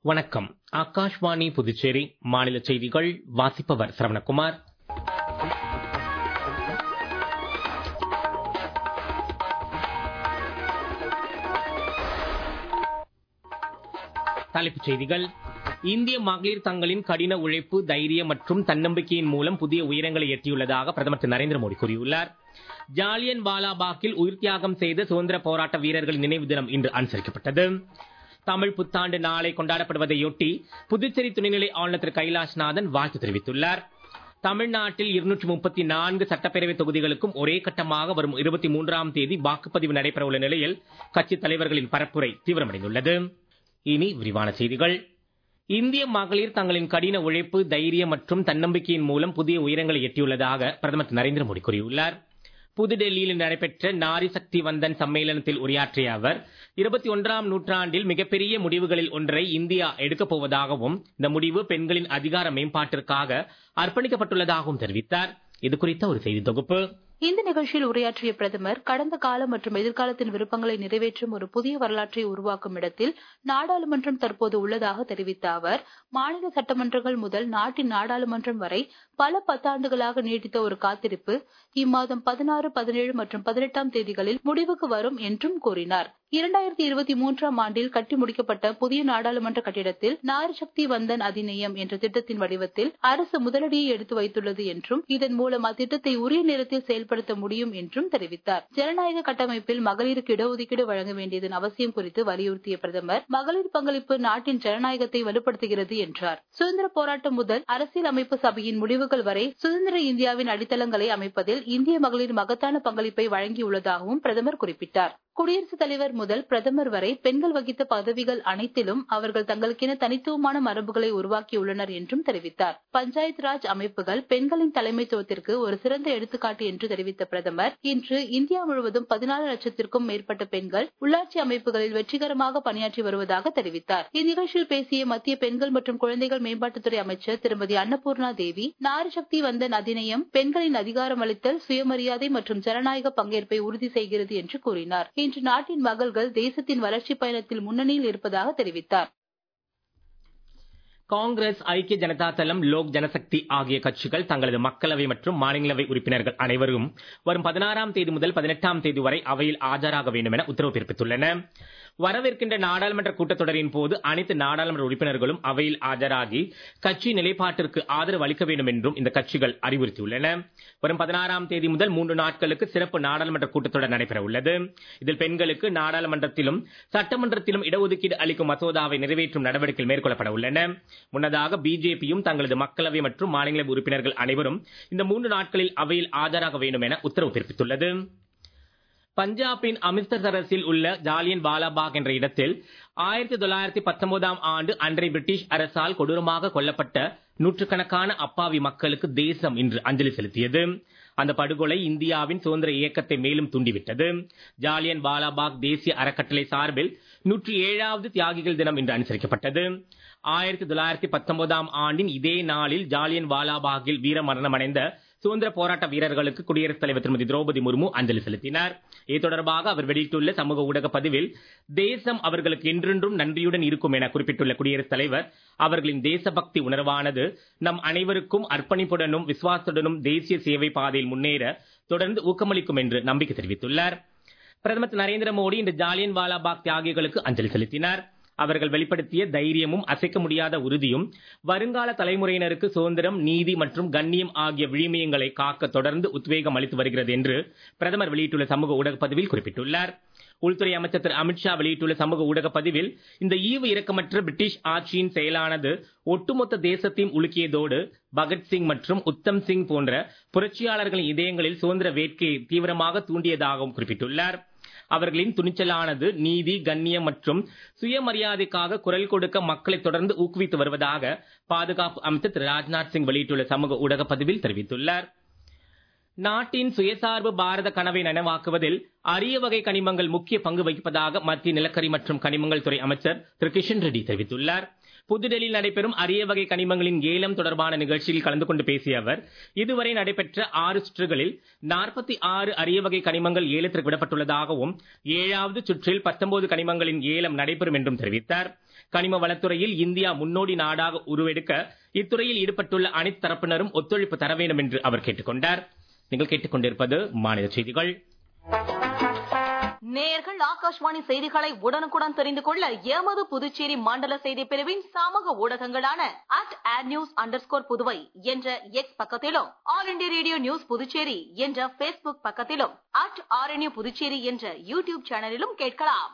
வணக்கம் ஆகாஷ்வாணி புதுச்சேரி மாநில செய்திகள் வாசிப்பவர் சரவணகுமார் தலைப்புச் செய்திகள் இந்திய மகளிர் தங்களின் கடின உழைப்பு தைரியம் மற்றும் தன்னம்பிக்கையின் மூலம் புதிய உயரங்களை எட்டியுள்ளதாக பிரதமர் திரு நரேந்திர மோடி கூறியுள்ளார் ஜாலியன் வாலாபாக்கில் உயிர் தியாகம் செய்த சுதந்திர போராட்ட வீரர்களின் நினைவு தினம் இன்று அனுசரிக்கப்பட்டது தமிழ் புத்தாண்டு நாளை கொண்டாடப்படுவதையொட்டி புதுச்சேரி துணைநிலை ஆளுநர் திரு கைலாஷ்நாதன் வாழ்த்து தெரிவித்துள்ளார் தமிழ்நாட்டில் இருநூற்றி முப்பத்தி நான்கு சட்டப்பேரவை தொகுதிகளுக்கும் ஒரே கட்டமாக வரும் இருபத்தி மூன்றாம் தேதி வாக்குப்பதிவு நடைபெறவுள்ள நிலையில் கட்சித் தலைவர்களின் பரப்புரை தீவிரமடைந்துள்ளது இனி விரிவான செய்திகள் இந்திய மகளிர் தங்களின் கடின உழைப்பு தைரியம் மற்றும் தன்னம்பிக்கையின் மூலம் புதிய உயரங்களை எட்டியுள்ளதாக பிரதமர் திரு நரேந்திர மோடி கூறியுள்ளார் புதுடெல்லியில் நடைபெற்ற நாரி சக்தி வந்தன் சம்மேளனத்தில் உரையாற்றிய அவர் இருபத்தி ஒன்றாம் நூற்றாண்டில் மிகப்பெரிய முடிவுகளில் ஒன்றை இந்தியா எடுக்கப் போவதாகவும் இந்த முடிவு பெண்களின் அதிகார மேம்பாட்டிற்காக அர்ப்பணிக்கப்பட்டுள்ளதாகவும் தெரிவித்தார் இது குறித்த ஒரு செய்தி தொகுப்பு இந்த நிகழ்ச்சியில் உரையாற்றிய பிரதமர் கடந்த காலம் மற்றும் எதிர்காலத்தின் விருப்பங்களை நிறைவேற்றும் ஒரு புதிய வரலாற்றை உருவாக்கும் இடத்தில் நாடாளுமன்றம் தற்போது உள்ளதாக தெரிவித்த அவர் மாநில சட்டமன்றங்கள் முதல் நாட்டின் நாடாளுமன்றம் வரை பல பத்தாண்டுகளாக நீடித்த ஒரு காத்திருப்பு இம்மாதம் பதினாறு பதினேழு மற்றும் பதினெட்டாம் தேதிகளில் முடிவுக்கு வரும் என்றும் கூறினார் இரண்டாயிரத்தி இருபத்தி மூன்றாம் ஆண்டில் கட்டி முடிக்கப்பட்ட புதிய நாடாளுமன்ற கட்டிடத்தில் நாரி சக்தி வந்தன் அதிநயம் என்ற திட்டத்தின் வடிவத்தில் அரசு முதலடியை எடுத்து வைத்துள்ளது என்றும் இதன் மூலம் அத்திட்டத்தை உரிய நேரத்தில் செயல்படுத்த முடியும் என்றும் தெரிவித்தார் ஜனநாயக கட்டமைப்பில் மகளிருக்கு இடஒதுக்கீடு வழங்க வேண்டியதன் அவசியம் குறித்து வலியுறுத்திய பிரதமர் மகளிர் பங்களிப்பு நாட்டின் ஜனநாயகத்தை வலுப்படுத்துகிறது என்றார் சுதந்திர போராட்டம் முதல் அரசியல் அமைப்பு சபையின் முடிவுகள் வரை சுதந்திர இந்தியாவின் அடித்தளங்களை அமைப்பதில் இந்திய மகளிர் மகத்தான பங்களிப்பை வழங்கியுள்ளதாகவும் பிரதமர் குறிப்பிட்டார் குடியரசுத் தலைவர் முதல் பிரதமர் வரை பெண்கள் வகித்த பதவிகள் அனைத்திலும் அவர்கள் தங்களுக்கென தனித்துவமான மரபுகளை உருவாக்கியுள்ளனர் என்றும் தெரிவித்தார் பஞ்சாயத் ராஜ் அமைப்புகள் பெண்களின் தலைமைத்துவத்திற்கு ஒரு சிறந்த எடுத்துக்காட்டு என்று தெரிவித்த பிரதமர் இன்று இந்தியா முழுவதும் பதினாலு லட்சத்திற்கும் மேற்பட்ட பெண்கள் உள்ளாட்சி அமைப்புகளில் வெற்றிகரமாக பணியாற்றி வருவதாக தெரிவித்தார் இந்நிகழ்ச்சியில் பேசிய மத்திய பெண்கள் மற்றும் குழந்தைகள் மேம்பாட்டுத்துறை அமைச்சர் திருமதி அன்னபூர்ணா தேவி நாரி சக்தி வந்தன் அதிநயம் பெண்களின் அதிகாரமளித்தல் சுயமரியாதை மற்றும் ஜனநாயக பங்கேற்பை உறுதி செய்கிறது என்று கூறினார் இன்று நாட்டின் மகள்கள் தேசத்தின் வளர்ச்சி பயணத்தில் முன்னணியில் இருப்பதாக தெரிவித்தார் காங்கிரஸ் ஐக்கிய ஜனதா தளம் லோக் ஜனசக்தி ஆகிய கட்சிகள் தங்களது மக்களவை மற்றும் மாநிலங்களவை உறுப்பினர்கள் அனைவரும் வரும் பதினாறாம் தேதி முதல் பதினெட்டாம் தேதி வரை அவையில் ஆஜராக வேண்டும் என உத்தரவு பிறப்பித்துள்ளன வரவிருக்கின்ற நாடாளுமன்ற கூட்டத்தொடரின் போது அனைத்து நாடாளுமன்ற உறுப்பினர்களும் அவையில் ஆஜராகி கட்சி நிலைப்பாட்டிற்கு ஆதரவு அளிக்க வேண்டும் என்றும் இந்த கட்சிகள் அறிவுறுத்தியுள்ளன வரும் பதினாறாம் தேதி முதல் மூன்று நாட்களுக்கு சிறப்பு நாடாளுமன்ற கூட்டத்தொடர் நடைபெற உள்ளது இதில் பெண்களுக்கு நாடாளுமன்றத்திலும் சட்டமன்றத்திலும் இடஒதுக்கீடு அளிக்கும் மசோதாவை நிறைவேற்றும் நடவடிக்கைகள் மேற்கொள்ளப்பட உள்ளன முன்னதாக பிஜேபியும் தங்களது மக்களவை மற்றும் மாநில உறுப்பினர்கள் அனைவரும் இந்த மூன்று நாட்களில் அவையில் ஆஜராக வேண்டும் என உத்தரவு பிறப்பித்துள்ளது பஞ்சாபின் அமிர்தசரஸில் உள்ள ஜாலியன் வாலாபாக் என்ற இடத்தில் ஆயிரத்தி தொள்ளாயிரத்தி பத்தொன்பதாம் ஆண்டு அன்றைய பிரிட்டிஷ் அரசால் கொடூரமாக கொல்லப்பட்ட நூற்றுக்கணக்கான அப்பாவி மக்களுக்கு தேசம் இன்று அஞ்சலி செலுத்தியது அந்த படுகொலை இந்தியாவின் சுதந்திர இயக்கத்தை மேலும் தூண்டிவிட்டது ஜாலியன் வாலாபாக் தேசிய அறக்கட்டளை சார்பில் நூற்றி ஏழாவது தியாகிகள் தினம் இன்று அனுசரிக்கப்பட்டது ஆயிரத்தி தொள்ளாயிரத்தி பத்தொன்பதாம் ஆண்டின் இதே நாளில் ஜாலியன் வாலாபாகில் வீரமரணம் அடைந்த சுதந்திர போராட்ட வீரர்களுக்கு குடியரசுத் தலைவர் திருமதி திரௌபதி முர்மு அஞ்சலி செலுத்தினார் இது தொடர்பாக அவர் வெளியிட்டுள்ள சமூக ஊடக பதிவில் தேசம் அவர்களுக்கு என்றென்றும் நன்றியுடன் இருக்கும் என குறிப்பிட்டுள்ள குடியரசுத் தலைவர் அவர்களின் தேசபக்தி உணர்வானது நம் அனைவருக்கும் அர்ப்பணிப்புடனும் விசுவாசத்துடனும் தேசிய சேவை பாதையில் முன்னேற தொடர்ந்து ஊக்கமளிக்கும் என்று நம்பிக்கை தெரிவித்துள்ளார் பிரதமர் நரேந்திர மோடி இன்று ஜாலியன் வாலாபாக் தியாகிகளுக்கு அஞ்சலி செலுத்தினார் அவர்கள் வெளிப்படுத்திய தைரியமும் அசைக்க முடியாத உறுதியும் வருங்கால தலைமுறையினருக்கு சுதந்திரம் நீதி மற்றும் கண்ணியம் ஆகிய விழுமியங்களை காக்க தொடர்ந்து உத்வேகம் அளித்து வருகிறது என்று பிரதமர் வெளியிட்டுள்ள சமூக ஊடக பதிவில் குறிப்பிட்டுள்ளார் உள்துறை அமைச்சர் திரு அமித்ஷா வெளியிட்டுள்ள சமூக ஊடக பதிவில் இந்த ஈவு இரக்கமற்ற பிரிட்டிஷ் ஆட்சியின் செயலானது ஒட்டுமொத்த தேசத்தையும் உலுக்கியதோடு பகத்சிங் மற்றும் உத்தம் சிங் போன்ற புரட்சியாளர்களின் இதயங்களில் சுதந்திர வேட்கையை தீவிரமாக தூண்டியதாகவும் குறிப்பிட்டுள்ளார் அவர்களின் துணிச்சலானது நீதி கண்ணியம் மற்றும் சுயமரியாதைக்காக குரல் கொடுக்க மக்களை தொடர்ந்து ஊக்குவித்து வருவதாக பாதுகாப்பு அமைச்சர் திரு ராஜ்நாத் சிங் வெளியிட்டுள்ள சமூக ஊடக பதிவில் தெரிவித்துள்ளார் நாட்டின் சுயசார்பு பாரத கனவை நனவாக்குவதில் அரிய வகை கனிமங்கள் முக்கிய பங்கு வகிப்பதாக மத்திய நிலக்கரி மற்றும் கனிமங்கள் துறை அமைச்சர் திரு கிஷன் ரெட்டி தெரிவித்துள்ளார் புதுடெல்லியில் நடைபெறும் அரிய வகை கனிமங்களின் ஏலம் தொடர்பான நிகழ்ச்சியில் கலந்து கொண்டு பேசிய அவர் இதுவரை நடைபெற்ற ஆறு சுற்றுகளில் நாற்பத்தி ஆறு அரிய வகை கனிமங்கள் ஏலத்திற்கு விடப்பட்டுள்ளதாகவும் ஏழாவது சுற்றில் பத்தொன்பது கனிமங்களின் ஏலம் நடைபெறும் என்றும் தெரிவித்தார் கனிம வளத்துறையில் இந்தியா முன்னோடி நாடாக உருவெடுக்க இத்துறையில் ஈடுபட்டுள்ள அனைத்து தரப்பினரும் ஒத்துழைப்பு தர வேண்டும் என்று அவர் கேட்டுக்கொண்டார் நீங்கள் கேட்டுக்கொண்டிருப்பது மாநில செய்திகள் நேயர்கள் ஆகாஷ்வாணி செய்திகளை உடனுக்குடன் தெரிந்து கொள்ள எமது புதுச்சேரி மண்டல செய்தி பிரிவின் சமூக ஊடகங்களான at air news under Puduvai என்ற எக்ஸ் பக்கத்திலும் All India Radio News Puducherry என்ற பேஸ்புக் பக்கத்திலும் அட் ஆர்என்யூ புதுச்சேரி என்ற யூடியூப் சேனலிலும் கேட்கலாம்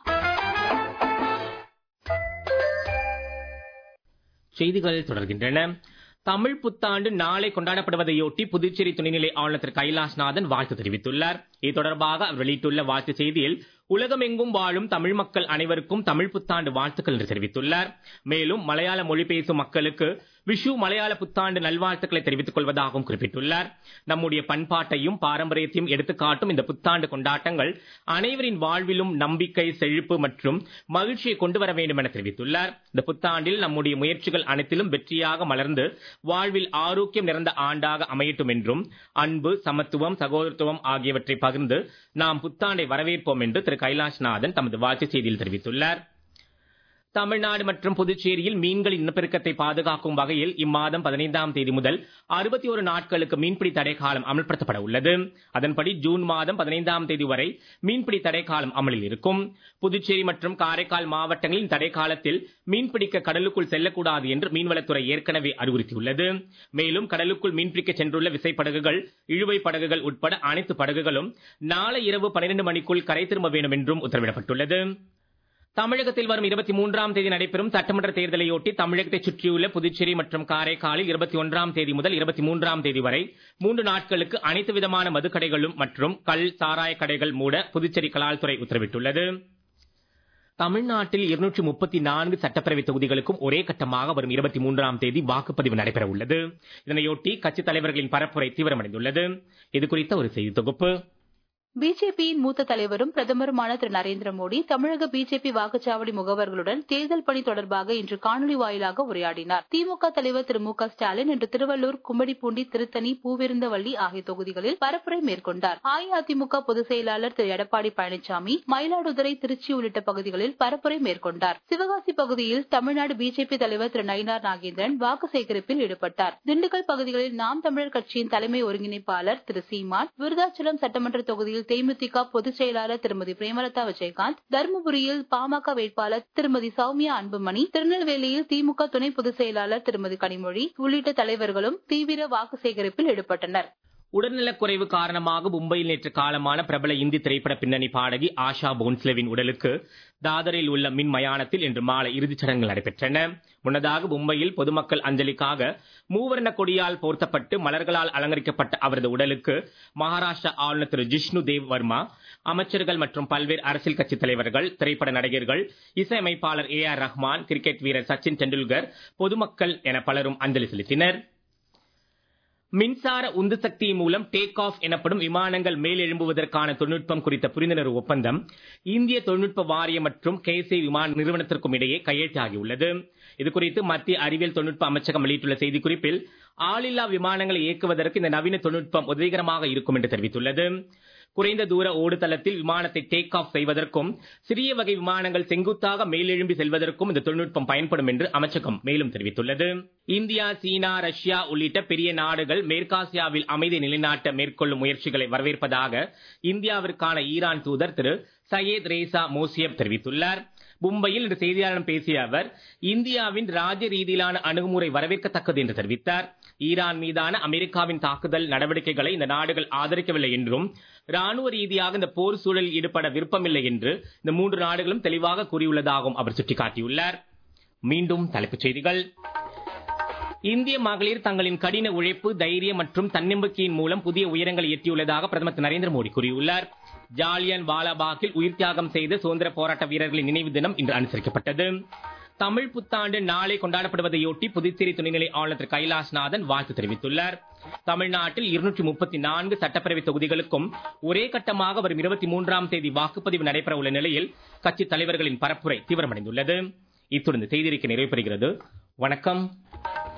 செய்திகள் தொடர்கின்றன தமிழ் புத்தாண்டு நாளை கொண்டாடப்படுவதையொட்டி புதுச்சேரி துணைநிலை ஆளுநர் திரு கைலாஷ்நாதன் வாழ்த்து தெரிவித்துள்ளார் இது தொடர்பாக அவர் வெளியிட்டுள்ள வாழ்த்து செய்தியில் உலகமெங்கும் வாழும் தமிழ் மக்கள் அனைவருக்கும் தமிழ் புத்தாண்டு வாழ்த்துக்கள் என்று தெரிவித்துள்ளார் மேலும் மலையாள மொழி பேசும் மக்களுக்கு விஷு மலையாள புத்தாண்டு நல்வாழ்த்துக்களை தெரிவித்துக் கொள்வதாகவும் குறிப்பிட்டுள்ளார் நம்முடைய பண்பாட்டையும் பாரம்பரியத்தையும் எடுத்துக்காட்டும் இந்த புத்தாண்டு கொண்டாட்டங்கள் அனைவரின் வாழ்விலும் நம்பிக்கை செழிப்பு மற்றும் மகிழ்ச்சியை கொண்டு வர வேண்டும் என தெரிவித்துள்ளார் இந்த புத்தாண்டில் நம்முடைய முயற்சிகள் அனைத்திலும் வெற்றியாக மலர்ந்து வாழ்வில் ஆரோக்கியம் நிறைந்த ஆண்டாக அமையட்டும் என்றும் அன்பு சமத்துவம் சகோதரத்துவம் ஆகியவற்றை பகிர்ந்து நாம் புத்தாண்டை வரவேற்போம் என்று திரு கைலாஷ்நாதன் தமது வாழ்த்துச் செய்தியில் தெரிவித்துள்ளார் தமிழ்நாடு மற்றும் புதுச்சேரியில் மீன்களின் இனப்பெருக்கத்தை பாதுகாக்கும் வகையில் இம்மாதம் பதினைந்தாம் தேதி முதல் அறுபத்தி ஒரு நாட்களுக்கு மீன்பிடி தடை காலம் அமல்படுத்தப்பட உள்ளது அதன்படி ஜூன் மாதம் பதினைந்தாம் தேதி வரை மீன்பிடி தடை காலம் அமலில் இருக்கும் புதுச்சேரி மற்றும் காரைக்கால் மாவட்டங்களின் தடை காலத்தில் மீன்பிடிக்க கடலுக்குள் செல்லக்கூடாது என்று மீன்வளத்துறை ஏற்கனவே அறிவுறுத்தியுள்ளது மேலும் கடலுக்குள் மீன்பிடிக்க சென்றுள்ள விசைப்படகுகள் இழுவை படகுகள் உட்பட அனைத்து படகுகளும் நாளை இரவு பனிரெண்டு மணிக்குள் கரை திரும்ப வேண்டும் என்றும் உத்தரவிடப்பட்டுள்ளது தமிழகத்தில் வரும் இருபத்தி மூன்றாம் தேதி நடைபெறும் சட்டமன்ற தேர்தலையொட்டி தமிழகத்தை சுற்றியுள்ள புதுச்சேரி மற்றும் காரைக்காலில் இருபத்தி ஒன்றாம் தேதி முதல் இருபத்தி மூன்றாம் தேதி வரை மூன்று நாட்களுக்கு அனைத்து விதமான மதுக்கடைகளும் மற்றும் கள் சாராய கடைகள் மூட புதுச்சேரி கலால்துறை உத்தரவிட்டுள்ளது தமிழ்நாட்டில் இருநூற்றி முப்பத்தி நான்கு சட்டப்பேரவை தொகுதிகளுக்கும் ஒரே கட்டமாக வரும் இருபத்தி மூன்றாம் தேதி வாக்குப்பதிவு நடைபெற உள்ளது இதனையொட்டி கட்சித் தலைவர்களின் பரப்புரை தீவிரமடைந்துள்ளது இது குறித்த ஒரு செய்தி தொகுப்பு பிஜேபியின் மூத்த தலைவரும் பிரதமருமான திரு நரேந்திர மோடி தமிழக பிஜேபி வாக்குச்சாவடி முகவர்களுடன் தேர்தல் பணி தொடர்பாக இன்று காணொலி வாயிலாக உரையாடினார் திமுக தலைவர் திரு மு க ஸ்டாலின் இன்று திருவள்ளூர் கும்படிப்பூண்டி திருத்தணி பூவிருந்தவள்ளி ஆகிய தொகுதிகளில் பரப்புரை மேற்கொண்டார் அஇஅதிமுக பொதுச் செயலாளர் திரு எடப்பாடி பழனிசாமி மயிலாடுதுறை திருச்சி உள்ளிட்ட பகுதிகளில் பரப்புரை மேற்கொண்டார் சிவகாசி பகுதியில் தமிழ்நாடு பிஜேபி தலைவர் திரு நயினார் நாகேந்திரன் வாக்கு சேகரிப்பில் ஈடுபட்டார் திண்டுக்கல் பகுதிகளில் நாம் தமிழர் கட்சியின் தலைமை ஒருங்கிணைப்பாளர் திரு சீமான் விருதாச்சலம் சட்டமன்ற தொகுதியில் தேமுதிக பொதுச் செயலாளர் திருமதி பிரேமலதா விஜயகாந்த் தருமபுரியில் பாமக வேட்பாளர் திருமதி சௌமியா அன்புமணி திருநெல்வேலியில் திமுக துணை பொதுச் செயலாளர் திருமதி கனிமொழி உள்ளிட்ட தலைவர்களும் தீவிர வாக்கு சேகரிப்பில் ஈடுபட்டனர் உடல்நலக்குறைவு காரணமாக மும்பையில் நேற்று காலமான பிரபல இந்தி திரைப்பட பின்னணி பாடகி ஆஷா போன்ஸ்லேவின் உடலுக்கு தாதரில் உள்ள மின் மயானத்தில் இன்று மாலை இறுதிச் சடங்குகள் நடைபெற்றன முன்னதாக மும்பையில் பொதுமக்கள் அஞ்சலிக்காக மூவர்ண கொடியால் போர்த்தப்பட்டு மலர்களால் அலங்கரிக்கப்பட்ட அவரது உடலுக்கு மகாராஷ்டிரா ஆளுநர் திரு ஜிஷ்ணு தேவ் வர்மா அமைச்சர்கள் மற்றும் பல்வேறு அரசியல் கட்சித் தலைவர்கள் திரைப்பட நடிகர்கள் இசையமைப்பாளர் ஏ ஆர் ரஹ்மான் கிரிக்கெட் வீரர் சச்சின் டெண்டுல்கர் பொதுமக்கள் என பலரும் அஞ்சலி செலுத்தினர் மின்சார உந்து சக்தி மூலம் டேக் ஆஃப் எனப்படும் விமானங்கள் மேலெழும்புவதற்கான தொழில்நுட்பம் குறித்த புரிந்துணர்வு ஒப்பந்தம் இந்திய தொழில்நுட்ப வாரியம் மற்றும் கேசி விமான நிறுவனத்திற்கும் இடையே கையெழுத்தாகியுள்ளது இதுகுறித்து மத்திய அறிவியல் தொழில்நுட்ப அமைச்சகம் வெளியிட்டுள்ள செய்திக்குறிப்பில் ஆளில்லா விமானங்களை இயக்குவதற்கு இந்த நவீன தொழில்நுட்பம் உதவிகரமாக இருக்கும் என்று தெரிவித்துள்ளது குறைந்த தூர ஓடுதளத்தில் விமானத்தை டேக் ஆஃப் செய்வதற்கும் சிறிய வகை விமானங்கள் செங்குத்தாக மேலெழும்பி செல்வதற்கும் இந்த தொழில்நுட்பம் பயன்படும் என்று அமைச்சகம் மேலும் தெரிவித்துள்ளது இந்தியா சீனா ரஷ்யா உள்ளிட்ட பெரிய நாடுகள் மேற்காசியாவில் அமைதி நிலைநாட்ட மேற்கொள்ளும் முயற்சிகளை வரவேற்பதாக இந்தியாவிற்கான ஈரான் தூதர் திரு சையத் ரேசா மோசியப் தெரிவித்துள்ளார் மும்பையில் இன்று செய்தியாளர்களிடம் பேசிய அவர் இந்தியாவின் ராஜ்ய ரீதியிலான அணுகுமுறை வரவேற்கத்தக்கது என்று தெரிவித்தார் ஈரான் மீதான அமெரிக்காவின் தாக்குதல் நடவடிக்கைகளை இந்த நாடுகள் ஆதரிக்கவில்லை என்றும் ராணுவ ரீதியாக இந்த போர் சூழலில் ஈடுபட விருப்பமில்லை என்று இந்த மூன்று நாடுகளும் தெளிவாக கூறியுள்ளதாகவும் அவர் சுட்டிக்காட்டியுள்ளார் மீண்டும் தலைப்புச் செய்திகள் இந்திய மகளிர் தங்களின் கடின உழைப்பு தைரியம் மற்றும் தன்னம்பிக்கையின் மூலம் புதிய உயரங்களை எட்டியுள்ளதாக பிரதமர் திரு நரேந்திர மோடி கூறியுள்ளார் ஜாலியன் வாலாபாகில் உயிர் தியாகம் செய்த சுதந்திர போராட்ட வீரர்களின் நினைவு தினம் இன்று அனுசரிக்கப்பட்டது தமிழ் புத்தாண்டு நாளை கொண்டாடப்படுவதையொட்டி புதுச்சேரி துணைநிலை ஆளுநர் திரு கைலாஷ்நாதன் வாழ்த்து தெரிவித்துள்ளார் தமிழ்நாட்டில் இருநூற்றி முப்பத்தி நான்கு சட்டப்பேரவை தொகுதிகளுக்கும் ஒரே கட்டமாக வரும் இருபத்தி மூன்றாம் தேதி வாக்குப்பதிவு நடைபெற உள்ள நிலையில் கட்சித் தலைவர்களின் பரப்புரை தீவிரமடைந்துள்ளது இத்துடன் செய்திருக்க நிறைவு பெறுகிறது வணக்கம்